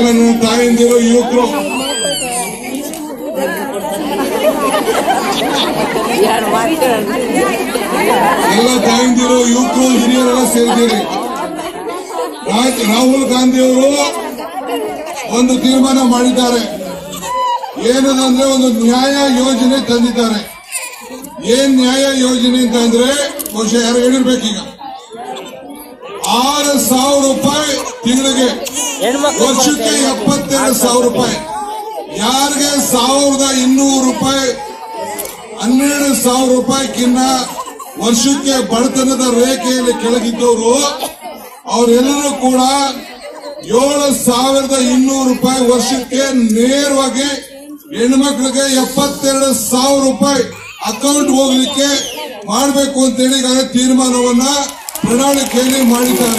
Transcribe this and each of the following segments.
ನನ್ನ ತಾಯಂದಿರು ಯುವಕರು ಎಲ್ಲ ತಾಯಂದಿರು ಯುವಕರು ಹಿರಿಯರೆಲ್ಲ ಸೇರಿದ್ದೀರಿ ರಾಜ್- ರಾಹುಲ್ ಗಾಂಧಿ ಅವರು ಒಂದು ತೀರ್ಮಾನ ಮಾಡಿದ್ದಾರೆ ಏನದಂದ್ರೆ ಒಂದು ನ್ಯಾಯ ಯೋಜನೆ ತಂದಿದ್ದಾರೆ ಏನ್ ನ್ಯಾಯ ಯೋಜನೆ ಅಂತ ಅಂದ್ರೆ ಬಹುಶಃ ಯಾರು ಹೇಳಿರ್ಬೇಕೀಗ ಆರು ಸಾವಿರ ರೂಪಾಯಿ ತಿಂಗಳಿಗೆ ವರ್ಷಕ್ಕೆ ಎಪ್ಪತ್ತೆರಡು ಸಾವಿರ ರೂಪಾಯಿ ಯಾರಿಗೆ ಸಾವಿರದ ಇನ್ನೂರು ರೂಪಾಯಿ ಹನ್ನೆರಡು ಸಾವಿರ ರೂಪಾಯಿಗಿನ್ನ ವರ್ಷಕ್ಕೆ ಬಡತನದ ರೇಖೆಯಲ್ಲಿ ಕೆಳಗಿದ್ದವರು ಅವರೆಲ್ಲರೂ ಕೂಡ ಏಳು ಸಾವಿರದ ಇನ್ನೂರು ರೂಪಾಯಿ ವರ್ಷಕ್ಕೆ ನೇರವಾಗಿ ಹೆಣ್ಮಕ್ಳಿಗೆ ಎಪ್ಪತ್ತೆರಡು ಸಾವಿರ ರೂಪಾಯಿ ಅಕೌಂಟ್ ಹೋಗ್ಲಿಕ್ಕೆ ಮಾಡಬೇಕು ಅಂತೇಳಿ ಈಗಾಗಲೇ ತೀರ್ಮಾನವನ್ನ ಪ್ರಣಾಳಿಕೆಯಲ್ಲಿ ಮಾಡಿದ್ದಾರೆ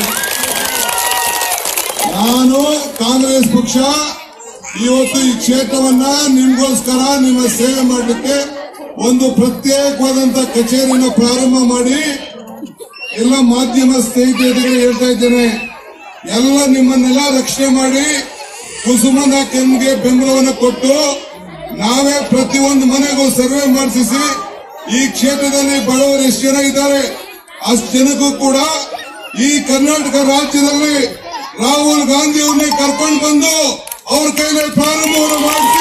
ನಾನು ಕಾಂಗ್ರೆಸ್ ಪಕ್ಷ ಇವತ್ತು ಈ ಕ್ಷೇತ್ರವನ್ನ ನಿಮ್ಗೋಸ್ಕರ ನಿಮ್ಮ ಸೇವೆ ಮಾಡಲಿಕ್ಕೆ ಒಂದು ಪ್ರತ್ಯೇಕವಾದಂತ ಕಚೇರಿಯನ್ನು ಪ್ರಾರಂಭ ಮಾಡಿ ಎಲ್ಲ ಮಾಧ್ಯಮ ಸ್ನೇಹಿತರಿಗೆ ಹೇಳ್ತಾ ಇದ್ದೇನೆ ಎಲ್ಲ ನಿಮ್ಮನ್ನೆಲ್ಲ ರಕ್ಷಣೆ ಮಾಡಿ ಕುಸುಮನ ಕೆಮ್ಗೆ ಬೆಂಬಲವನ್ನು ಕೊಟ್ಟು ನಾವೇ ಪ್ರತಿಯೊಂದು ಮನೆಗೂ ಸರ್ವೆ ಮಾಡಿಸಿ ಈ ಕ್ಷೇತ್ರದಲ್ಲಿ ಬಡವರು ಎಷ್ಟು ಜನ ಇದ್ದಾರೆ ಅಷ್ಟು ಜನಕ್ಕೂ ಕೂಡ ಈ ಕರ್ನಾಟಕ ರಾಜ್ಯದಲ್ಲಿ ರಾಹುಲ್ ಗಾಂಧಿ ಅವ್ರನ್ನೇ ಕರ್ಕೊಂಡು ಬಂದು ಅವ್ರ ಕೈಲಿ ಪ್ರಾರಂಭವನ್ನು ಮಾಡಿಸಿ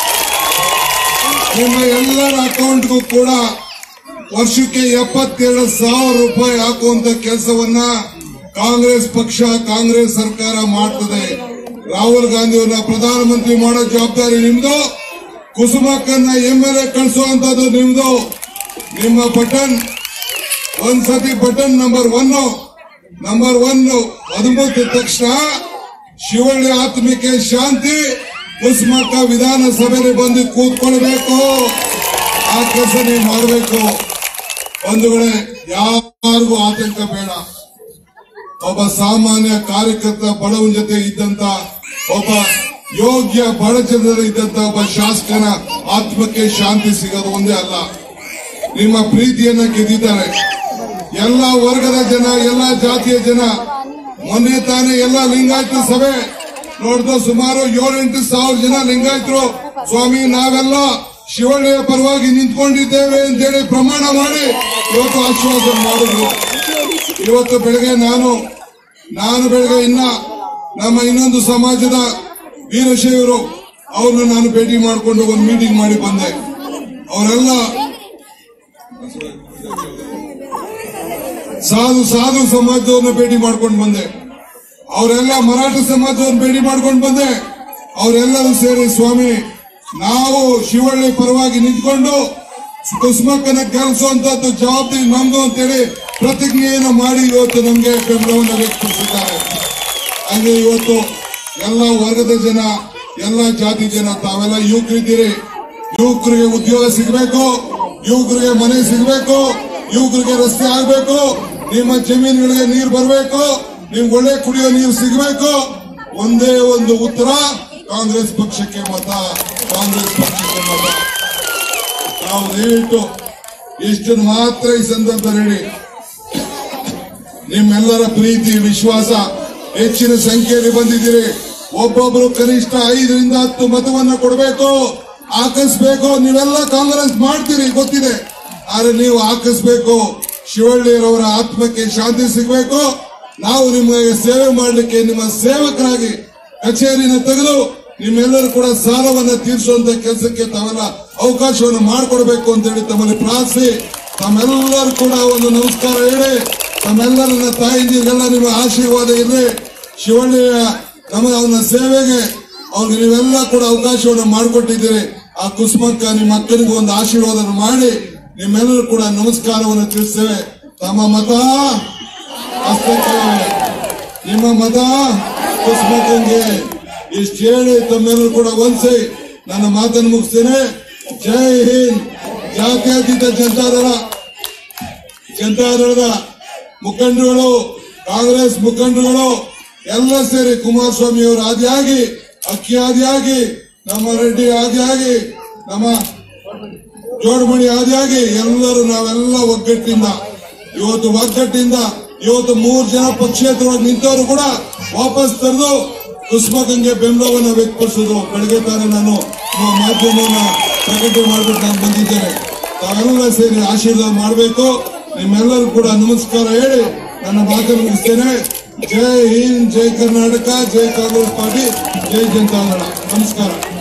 ನಿಮ್ಮ ಎಲ್ಲರ ಅಕೌಂಟ್ಗೂ ಕೂಡ ವರ್ಷಕ್ಕೆ ಎಪ್ಪತ್ತೆರಡು ಸಾವಿರ ರೂಪಾಯಿ ಹಾಕುವಂತ ಕೆಲಸವನ್ನ ಕಾಂಗ್ರೆಸ್ ಪಕ್ಷ ಕಾಂಗ್ರೆಸ್ ಸರ್ಕಾರ ಮಾಡ್ತದೆ ರಾಹುಲ್ ಗಾಂಧಿ ಅವ್ರನ್ನ ಪ್ರಧಾನಮಂತ್ರಿ ಮಾಡೋ ಜವಾಬ್ದಾರಿ ನಿಮ್ದು ಕುಸುಮಕ್ಕನ್ನ ಎಂ ಎಲ್ ಎ ಕಳಿಸುವಂತದ್ದು ನಿಮ್ದು ನಿಮ್ಮ ಬಟನ್ ಒಂದ್ಸತಿ button number one number one ಹದಿಮೂವತ್ತು ತಕ್ಷಣ ಶಿವಳ್ಳಿ ಆತ್ಮಿಕೆ ಶಾಂತಿ ಕುಸುಮಕ್ಕ ವಿಧಾನಸಭೆಯಲ್ಲಿ ಬಂದು ಕೂತ್ಕೊಳ್ಬೇಕು ಆ ಕೆಲಸ ನೀವು ಮಾಡಬೇಕು ಬಂಧುಗಳೇ ಯಾರಿಗೂ ಆತಂಕ ಬೇಡ ಒಬ್ಬ ಸಾಮಾನ್ಯ ಕಾರ್ಯಕರ್ತ ಬಡವನ ಜೊತೆ ಇದ್ದಂತ ಒಬ್ಬ ಯೋಗ್ಯ ಬಡ ಜನರಲ್ಲಿ ಇದ್ದಂತ ಒಬ್ಬ ಶಾಸಕನ ಆತ್ಮಕ್ಕೆ ಶಾಂತಿ ಸಿಗೋದು ಒಂದೇ ಅಲ್ಲ ನಿಮ್ಮ ಪ್ರೀತಿಯನ್ನ ಗೆದ್ದಿದ್ದಾರೆ ಎಲ್ಲ ವರ್ಗದ ಜನ ಎಲ್ಲ ಜಾತಿಯ ಜನ ಮೊನ್ನೆ ತಾನೇ ಎಲ್ಲ ಲಿಂಗಾಯತ ಸಭೆ ನೋಡಿದ ಸುಮಾರು ಏಳೆಂಟು ಸಾವಿರ ಜನ ಲಿಂಗಾಯತರು ಸ್ವಾಮಿ ನಾವೆಲ್ಲ ಶಿವಳ್ಳಿಯ ಪರವಾಗಿ ನಿಂತ್ಕೊಂಡಿದ್ದೇವೆ ಅಂತೇಳಿ ಪ್ರಮಾಣ ಮಾಡಿ ಇವತ್ತು ಆಶ್ವಾಸನೆ ಮಾಡಿದ್ರು ಇವತ್ತು ಬೆಳಗ್ಗೆ ನಾನು ನಾನು ಬೆಳಗ್ಗೆ ಇನ್ನ ನಮ್ಮ ಇನ್ನೊಂದು ಸಮಾಜದ ವೀರಶೈವರು ಅವ್ರನ್ನ ನಾನು ಭೇಟಿ ಮಾಡಿಕೊಂಡು ಒಂದು ಮೀಟಿಂಗ್ ಮಾಡಿ ಬಂದೆ ಅವರೆಲ್ಲ ಸಾಧು ಸಾಧು ಸಮಾಜದವ್ರನ್ನ ಭೇಟಿ ಮಾಡ್ಕೊಂಡು ಬಂದೆ ಅವರೆಲ್ಲ ಮರಾಠ ಸಮಾಜದವ್ರನ್ನ ಭೇಟಿ ಮಾಡ್ಕೊಂಡು ಬಂದೆ ಅವರೆಲ್ಲರೂ ಸೇರಿ ಸ್ವಾಮಿ ನಾವು ಶಿವಳ್ಳಿ ಪರವಾಗಿ ನಿಂತ್ಕೊಂಡು ಕುಸುಮಕ್ಕನ ಗೆಲ್ಲಿಸುವಂತದ್ದು ಜವಾಬ್ದಾರಿ ನಮ್ದು ಅಂತೇಳಿ ಪ್ರತಿಜ್ಞೆಯನ್ನು ಮಾಡಿ ಇವತ್ತು ನಮ್ಗೆ ಬೆಂಬಲವನ್ನು ವ್ಯಕ್ತಪಡಿಸಿದ್ದಾರೆ ಹಂಗೆ ಇವತ್ತು ಎಲ್ಲ ವರ್ಗದ ಜನ ಎಲ್ಲ ಜಾತಿ ಜನ ತಾವೆಲ್ಲ ಯುವಕರಿದ್ದೀರಿ ಯುವಕರಿಗೆ ಉದ್ಯೋಗ ಸಿಗಬೇಕು ಯುವಕರಿಗೆ ಮನೆ ಸಿಗಬೇಕು ಯುವಕರಿಗೆ ರಸ್ತೆ ಆಗ್ಬೇಕು ನಿಮ್ಮ ಜಮೀನುಗಳಿಗೆ ನೀರು ಬರಬೇಕು ನಿಮ್ಗೆ ಒಳ್ಳೆ ಕುಡಿಯೋ ನೀರು ಸಿಗಬೇಕು ಒಂದೇ ಒಂದು ಉತ್ತರ ಕಾಂಗ್ರೆಸ್ ಪಕ್ಷಕ್ಕೆ ಮತ ಕಾಂಗ್ರೆಸ್ ಪಕ್ಷಕ್ಕೆ ಮತ ನಾವು ದಯವಿಟ್ಟು ಇಷ್ಟನ್ನು ಮಾತ್ರ ಈ ಸಂದರ್ಭದಲ್ಲಿ ಹೇಳಿ ನಿಮ್ಮೆಲ್ಲರ ಪ್ರೀತಿ ವಿಶ್ವಾಸ ಹೆಚ್ಚಿನ ಸಂಖ್ಯೆಯಲ್ಲಿ ಬಂದಿದ್ದೀರಿ ಒಬ್ಬೊಬ್ರು ಕನಿಷ್ಠ ಐದರಿಂದ ಹತ್ತು ಮತವನ್ನ ಕೊಡಬೇಕು ಹಾಕಿಸ್ಬೇಕು ನೀವೆಲ್ಲ ಕಾಂಗ್ರೆಸ್ ಮಾಡ್ತೀರಿ ಗೊತ್ತಿದೆ ಆದ್ರೆ ನೀವು ಹಾಕಿಸ್ಬೇಕು ಶಿವಳ್ಳಿಯರವರ ಆತ್ಮಕ್ಕೆ ಶಾಂತಿ ಸಿಗಬೇಕು ನಾವು ನಿಮಗೆ ಸೇವೆ ಮಾಡಲಿಕ್ಕೆ ನಿಮ್ಮ ಸೇವಕರಾಗಿ ಕಚೇರಿನ ತೆಗೆದು ನಿಮ್ಮೆಲ್ಲರೂ ಕೂಡ ಸಾಲವನ್ನ ತೀರಿಸುವಂತ ಕೆಲಸಕ್ಕೆ ತಾವೆಲ್ಲ ಅವಕಾಶವನ್ನು ಮಾಡಿಕೊಡ್ಬೇಕು ಅಂತ ಹೇಳಿ ತಮ್ಮಲ್ಲಿ ಪ್ರಾರ್ಥಿಸಿ ತಮ್ಮೆಲ್ಲರೂ ಕೂಡ ಒಂದು ನಮಸ್ಕಾರ ಹೇಳಿ ತಮ್ಮೆಲ್ಲರ ನನ್ನ ತಾಯಿಂದಿರಿಗೆಲ್ಲ ನಿಮ್ಮ ಆಶೀರ್ವಾದ ಇರಲಿ ಶಿವಳ್ಳಿಯ ನಮ್ಮ ಅವನ ಸೇವೆಗೆ ಅವ್ರಿಗೆ ನೀವೆಲ್ಲ ಕೂಡ ಅವಕಾಶವನ್ನು ಮಾಡಿಕೊಟ್ಟಿದ್ದೀರಿ ಆ ಕುಸುಮಕ್ಕ ನಿಮ್ಮ ಅಕ್ಕನಿಗೆ ಒಂದು ಆಶೀರ್ವಾದ ಮಾಡಿ ನಿಮ್ಮೆಲ್ಲರೂ ಕೂಡ ನಮಸ್ಕಾರವನ್ನು ತಿಳಿಸ್ತೇವೆ ತಮ್ಮ ಮತ ಹಸ್ತಕ್ಕೆ ನಿಮ್ಮ ಮತ ಕುಸುಮಕ್ಕಂಗೆ ಇಷ್ಟು ಹೇಳಿ ತಮ್ಮೆಲ್ಲರೂ ಕೂಡ ಒಂದ್ಸೈ ನನ್ನ ಮಾತನ್ನು ಮುಗಿಸ್ತೇನೆ ಜೈ ಹಿಂದ್ ಜಾತ್ಯತೀತ ಜನತಾದಳ ಜನತಾದಳದ ಮುಖಂಡರುಗಳು ಕಾಂಗ್ರೆಸ್ ಮುಖಂಡರುಗಳು ಎಲ್ಲ ಸೇರಿ ಕುಮಾರಸ್ವಾಮಿ ಅವರು ಆದಿಯಾಗಿ ಅಕ್ಕಿ ಆದಿಯಾಗಿ ನಮ್ಮ ರೆಡ್ಡಿ ಆದಿಯಾಗಿ ನಮ್ಮ ಜೋಡಮಣಿ ಆದಿಯಾಗಿ ಎಲ್ಲರೂ ನಾವೆಲ್ಲ ಒಗ್ಗಟ್ಟಿಂದ ಇವತ್ತು ಒಗ್ಗಟ್ಟಿಂದ ಇವತ್ತು ಮೂರು ಜನ ಪಕ್ಷೇತರವಾಗಿ ನಿಂತವರು ಕೂಡ ವಾಪಸ್ ತರೆದು ಕುಸುಮಗಂಗೆ ಬೆಂಬಲವನ್ನ ವ್ಯಕ್ತಪಡಿಸಿದ್ರು ಬೆಳಗ್ಗೆ ತಾನೇ ನಾನು ನಮ್ಮ ಮಾಧ್ಯಮವನ್ನ ಪ್ರಕಟಣೆ ಮಾಡ್ಬಿಟ್ಟು ನಾನು ಬಂದಿದ್ದೇನೆ ತಾವೆಲ್ಲ ಸೇರಿ ಆಶೀರ್ವಾದ ಮಾಡಬೇಕು ನಿಮ್ಮೆಲ್ಲರೂ ಕೂಡ ನಮಸ್ಕಾರ ಹೇಳಿ ನನ್ನ ಮಾತನ್ನು ಮುಗಿಸ್ತೇನೆ ಜೈ ಹಿಂದ್ ಜೈ ಕರ್ನಾಟಕ ಜೈ ಕಾಂಗ್ರೆಸ್ ಪಾರ್ಟಿ ಜೈ ಜನತಾದಳ ನಮಸ್ಕಾರ